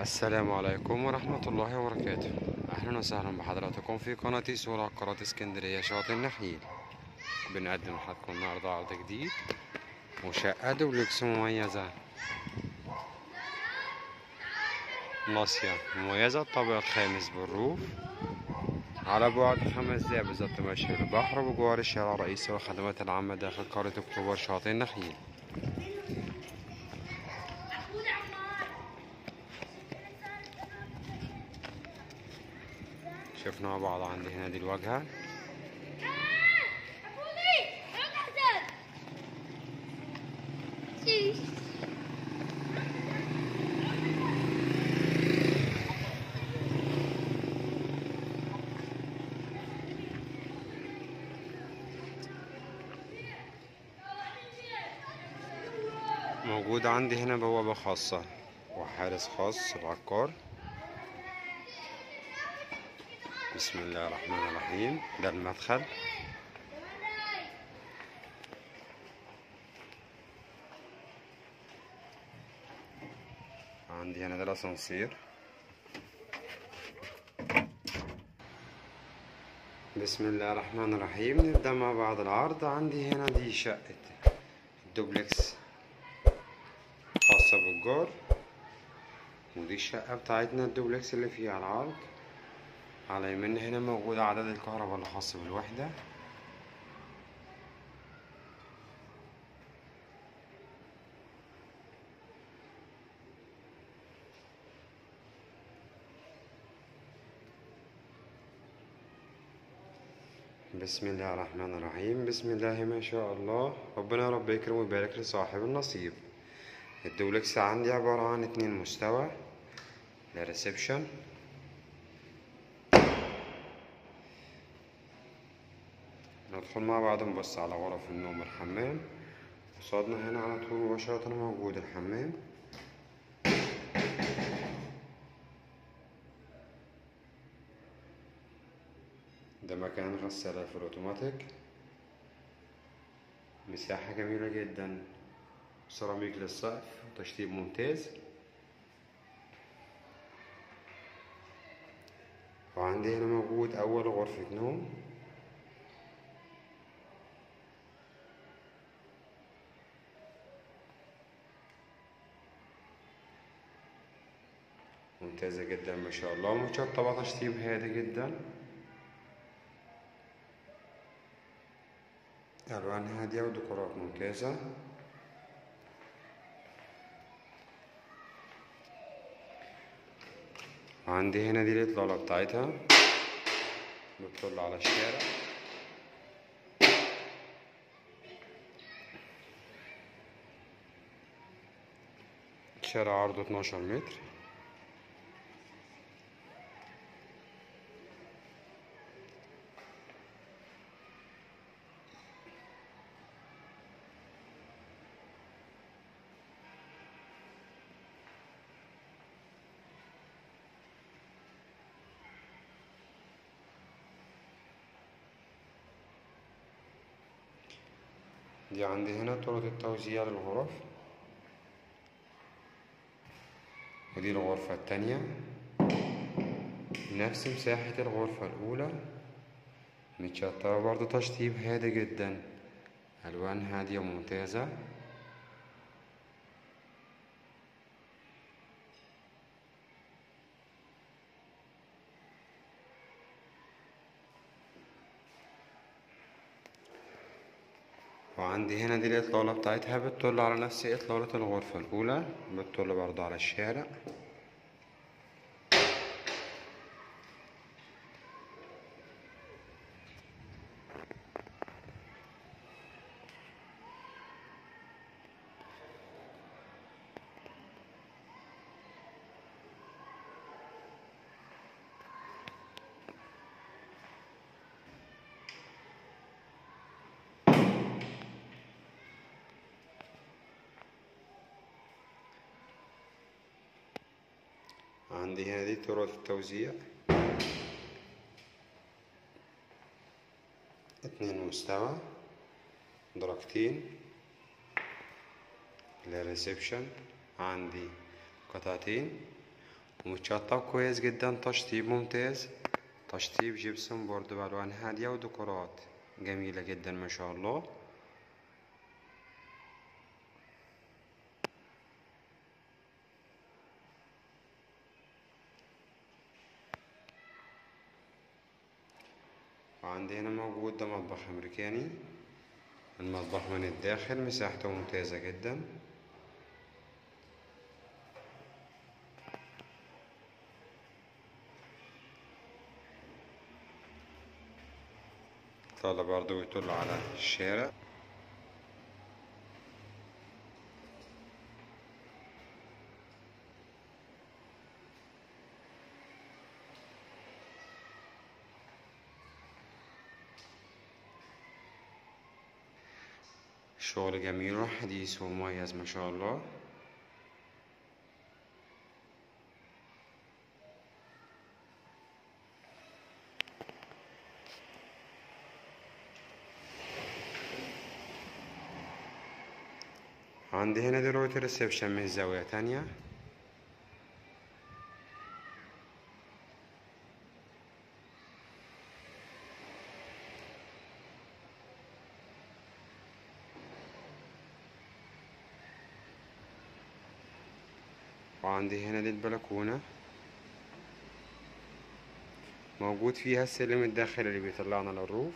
السلام عليكم ورحمة الله وبركاته أهلا وسهلا بحضراتكم في قناة سورة قناة اسكندرية شاطئ النخيل بنقدم لحضراتكم النهاردة عرض جديد وشقة دوبلكس مميزة ناصية مميزة الطابق الخامس بالروف على بعد خمس دقايق بالظبط ماشي البحر بجوار الشارع الرئيسي والخدمات العامة داخل قرية أكتوبر شاطئ النخيل شفنا مع بعض عندي هنا دي الواجهة موجود عندي هنا بوابة خاصة وحارس خاص العقار بسم الله الرحمن الرحيم ده المدخل عندي هنا ده الاسانسير بسم الله الرحمن الرحيم نبدأ مع بعض العرض عندي هنا دي شقة الدوبلكس خاصة بالجار ودي الشقة بتاعتنا الدوبلكس اللي فيها العرض على يمين هنا موجود عدد الكهرباء الخاص بالوحدة بسم الله الرحمن الرحيم بسم الله ما شاء الله ربنا يا رب يكرم ويبارك لصاحب النصيب الدولكس عندي عبارة عن اتنين مستوى للريسبشن ندخل مع بعض نبص على غرف النوم والحمام قصادنا هنا على طول مباشرة موجود الحمام ده مكان غسالة في الأوتوماتيك مساحة جميلة جدا سيراميك للسقف وتشطيب ممتاز وعندي هنا موجود أول غرفة نوم ممتازة جدا ما شاء الله مشطبة تشطيب هادي جدا ألوان هادية وديكورات ممتازة عندي هنا دي الإطلالة بتاعتها بتطل على الشارع شارع عرضه 12 متر دي عندي هنا طرق التوزيع للغرف ودي الغرفة التانية نفس مساحة الغرفة الأولى متشطبة برضه تشطيب هادي جدا ألوان هادية ممتازة وعندي هنا دي الإطلالة بتاعتها بتطل على نفس إطلالة الغرفة الأولى بتطل برضه على الشارع عندي هنا دي طرق التوزيع اتنين مستوى درجتين للريسبشن عندي قطعتين ومتشطب كويس جدا تشطيب ممتاز تشطيب جبسون بورد بألوان هادية وديكورات جميلة جدا ما شاء الله وعندي هنا موجود ده مطبخ أمريكاني المطبخ من الداخل مساحته ممتازة جدا طالع برضو يطل على الشارع شغل جميل وحديث ومميز ما شاء الله عندي هنا دلوقتي ريسبشن من زاوية تانية وعندي هنا دي البلكونة موجود فيها السلم الداخلي اللي بيطلعنا للروف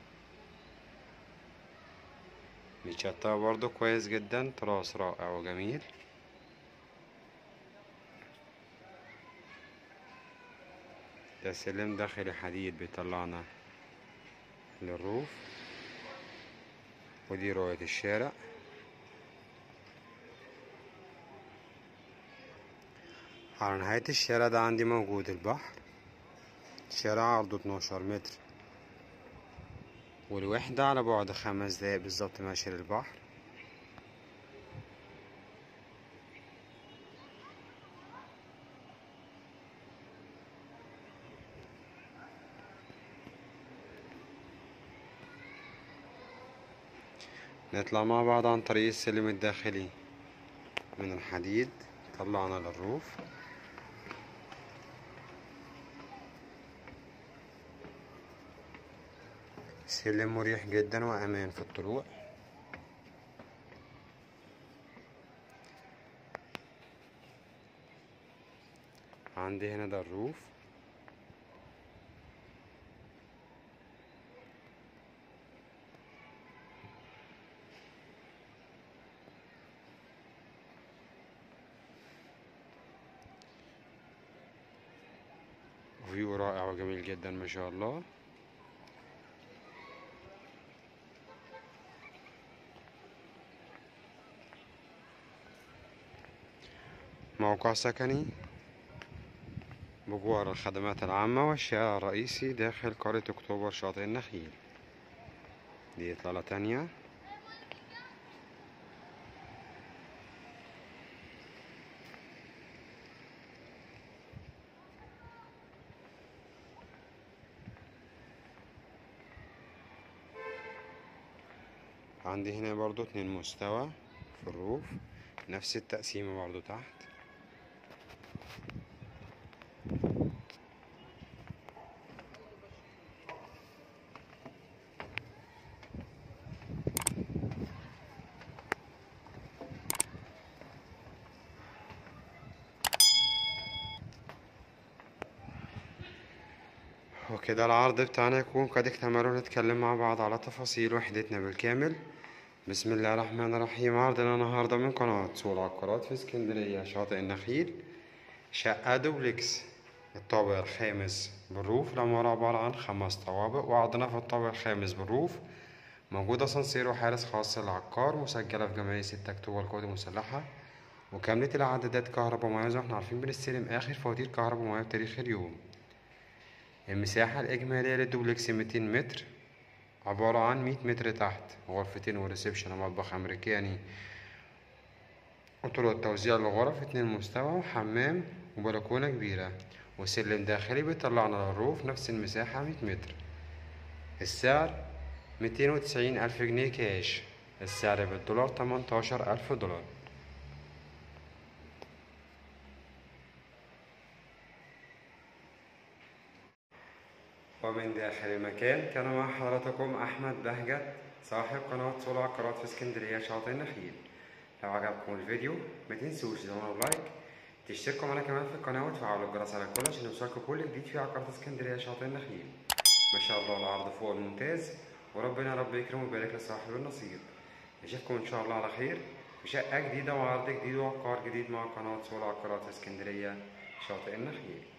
متشطبة برضو كويس جدا تراس رائع وجميل ده سلم داخلي حديد بيطلعنا للروف ودي رؤية الشارع على نهاية الشارع ده عندي موجود البحر شارع عرضه 12 متر والوحدة على بعد خمس دقايق بالظبط ماشي للبحر نطلع مع بعض عن طريق السلم الداخلي من الحديد طلعنا للروف سلم مريح جدا وأمان في الطلوع عندي هنا ده الروف فيو رائع وجميل جدا ما شاء الله موقع سكني بجوار الخدمات العامة والشارع الرئيسي داخل قرية أكتوبر شاطئ النخيل دي إطلالة تانية عندي هنا برضو اتنين مستوى في الروف نفس التقسيمة برضو تحت وكده العرض بتاعنا يكون قد اكتمل نتكلم مع بعض على تفاصيل وحدتنا بالكامل بسم الله الرحمن الرحيم عرضنا النهاردة من قناة سوق العقارات في اسكندرية شاطئ النخيل شقة دوبلكس الطابق الخامس بالروف العمارة عبارة عن خمس طوابق وعرضنا في الطابق الخامس بالروف موجود أسانسير وحارس خاص للعقار مسجلة في جمعية ستة أكتوبر القوات المسلحة وكاملة العدادات كهرباء ومياه زي ما احنا عارفين بنستلم آخر فواتير كهرباء ومياه بتاريخ اليوم المساحة الإجمالية للدوبلكس 200 متر عبارة عن 100 متر تحت غرفتين وريسبشن ومطبخ أمريكاني وطرق توزيع الغرف اتنين مستوى وحمام وبلكونة كبيرة وسلم داخلي بيطلعنا للروف نفس المساحة 100 متر السعر 290 ألف جنيه كاش السعر بالدولار 18 ألف دولار ومن داخل المكان كان مع حضراتكم أحمد بهجت صاحب قناة سول عقارات في اسكندرية شاطئ النخيل لو عجبكم الفيديو ما تنسوش تدعمونا بلايك تشتركوا معانا كمان في القناة وتفعلوا الجرس على الكل عشان يوصلكوا كل جديد في عقارات اسكندرية شاطئ النخيل ما شاء الله العرض فوق الممتاز وربنا رب يكرم ويبارك لصاحب النصيب نشوفكم ان شاء الله على خير في شقة جديدة وعرض جديد وعقار جديد مع قناة سول عقارات اسكندرية شاطئ النخيل